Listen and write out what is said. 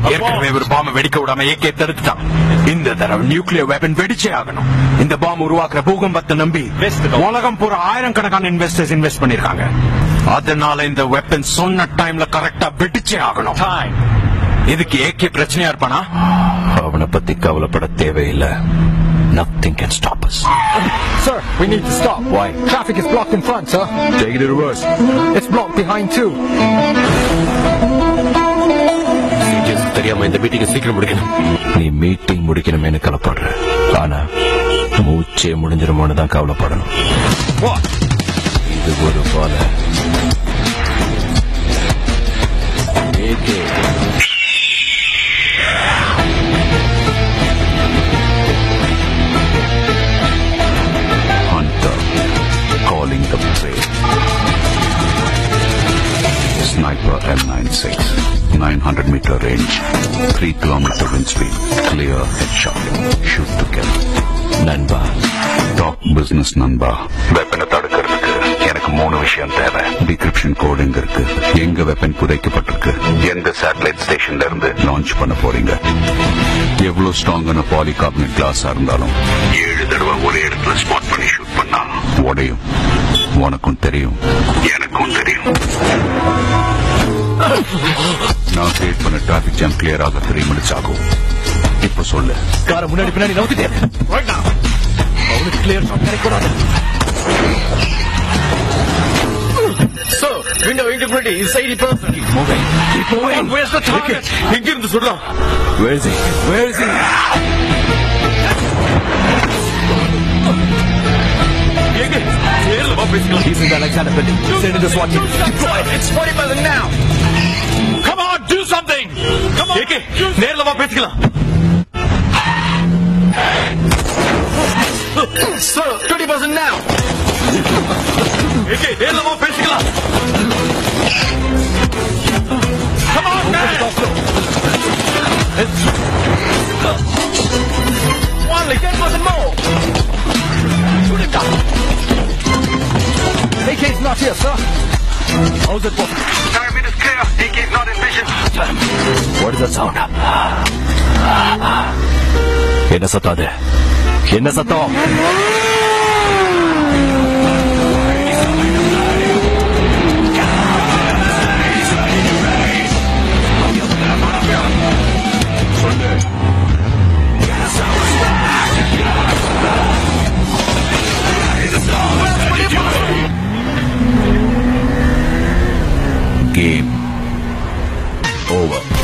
ஏற்கனவே ஒரு பாம்பை வெடிக்க விடாம ஏகே தடுத்துட்டான் இந்த தடவை நியூக்ளியர் வெப்பன் வெடிச்சே ஆகணும் இந்த பாம்பு உருவாக்குற பூகம்பத்தை நம்பி உலகம் பூரா ஆயிரக்கணக்கான இன்வெஸ்டர்ஸ் இன்வெஸ்ட் பண்ணிருக்காங்க அதனால இந்த வெப்பன் சொன்ன டைம்ல கரெக்டா வெடிச்சே ஆகணும் இதுக்கு ஏகே பிரச்சனையா இருப்பானா அவனை பத்தி கவலைப்பட தேவையில்லை Nothing can stop us. Sir, we need to stop. Why? Traffic is blocked in front, sir. Take it in reverse. It's blocked behind too. தெரியாம இந்த மீட்டிங் சீக்கிரம் முடிக்கணும் நீ மீட்டிங் முடிக்கணுமேனு கவலைப்படுற ஆனா மூச்சே முடிஞ்சிருமோன்னு தான் கவலைப்படணும் இது ஒரு போல AK Hunter calling the prey. Sniper M96, 900 meter range, 3 kilometer wind speed, clear headshot, shoot to kill. நண்பா டாக் பிசினஸ் நண்பா வெப்பனை தடுக்கிறதுக்கு எனக்கு மூணு விஷயம் தேவை டிகிரிப்ஷன் கோட் எங்க இருக்கு எங்க வெப்பன் புதைக்கப்பட்டிருக்கு எந்த சேட்டலைட் ஸ்டேஷன்ல இருந்து லான்ச் பண்ண போறீங்க எவ்வளவு ஸ்ட்ராங்கான பாலிகார்பனேட் கிளாஸா இருந்தாலும் ஏழு தடவை ஒரே இடத்துல ஸ்பாட் பண்ணி ஷூட் பண்ணா உடையும் உனக்கும் தெரியும் எனக்கும் தெரியும் நான் கிரியேட் பண்ண டிராபிக் ஜாம் கிளியர் ஆக த்ரீ மினிட்ஸ் ஆகும் இப்ப சொல்லு காரை முன்னாடி பின்னாடி நவுத்திட்டேன் அவனுக்கு கிளியர் ஷாட் கிடைக்கூடாது Sir, window integrity is 80%. Moving. Keep moving. Where's the target? எங்கிருந்து சுடுறான் Where is he? Where is he? எங்க நேர்ல வா பேசிக்கலாம் He's in the Alexander building. Send in the SWAT team. Deploy. It's 40,000 now. Come on, do something. Come on. AK நேர்ல வா பேசிக்கலாம் Sir, 20% now. AK நேர்ல வா பேசிக்கலாம் Come on, man. Only 10% more. Shoot it down. AK's not here, sir. How's it working? Target is clear. DK is not in vision. What is that sound? என்ன சத்தம் அது என்ன சத்தம் Game over.